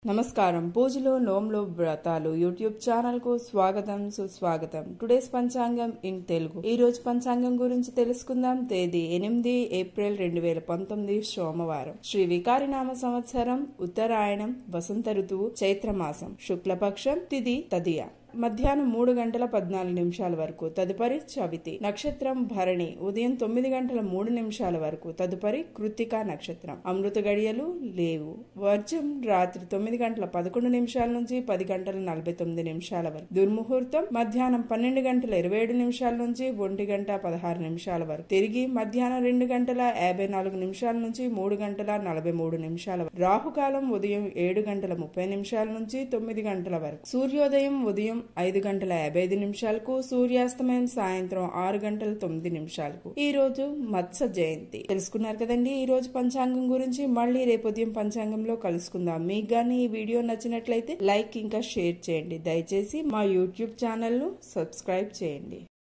నమస్కారం పూజలు నోమ్లు వ్రతాలు యూట్యూబ్ ఛానల్ కు స్వాగతం సుస్వాగతం టుడేస్ పంచాంగం ఇన్ తెలుగు ఈ రోజు పంచాంగం గురించి తెలుసుకుందాం తేదీ ఎనిమిది ఏప్రిల్ రెండు వేల పంతొమ్మిది సోమవారం శ్రీ వికారినామ సంవత్సరం ఉత్తరాయణం వసంత ఋతువు చైత్రమాసం శుక్లపక్షం తిది తదియ మధ్యాహ్నం మూడు గంటల పద్నాలుగు నిమిషాల వరకు తదుపరి చవితి నక్షత్రం భరణి ఉదయం తొమ్మిది గంటల మూడు నిమిషాల వరకు తదుపరి కృత్తిక నక్షత్రం అమృత గడియలు లేవు వర్జం రాత్రి తొమ్మిది గంటల పదకొండు నిమిషాల నుంచి పది గంటల నలభై తొమ్మిది నిమిషాల వరకు దుర్ముహూర్తం మధ్యాహ్నం పన్నెండు గంటల ఇరవై ఏడు నిమిషాల నుంచి ఒంటి గంట పదహారు నిమిషాల వరకు తిరిగి మధ్యాహ్నం రెండు గంటల యాభై నాలుగు నిమిషాల నుంచి మూడు గంటల నలభై మూడు నిమిషాల వరకు రాహుకాలం ఉదయం ఏడు గంటల ముప్పై నిమిషాల నుంచి తొమ్మిది గంటల వరకు సూర్యోదయం ఉదయం ఐదు గంటల యాభై ఐదు నిమిషాలకు సూర్యాస్తమయం సాయంత్రం ఆరు గంటల తొమ్మిది నిమిషాలకు ఈ రోజు మత్స్య జయంతి తెలుసుకున్నారు కదండి ఈ రోజు పంచాంగం గురించి మళ్ళీ రేపు ఉదయం పంచాంగంలో కలుసుకుందాం మీకు గానీ ఈ వీడియో నచ్చినట్లయితే లైక్ ఇంకా షేర్ చేయండి దయచేసి మా యూట్యూబ్ ఛానల్ ను సబ్స్క్రైబ్ చేయండి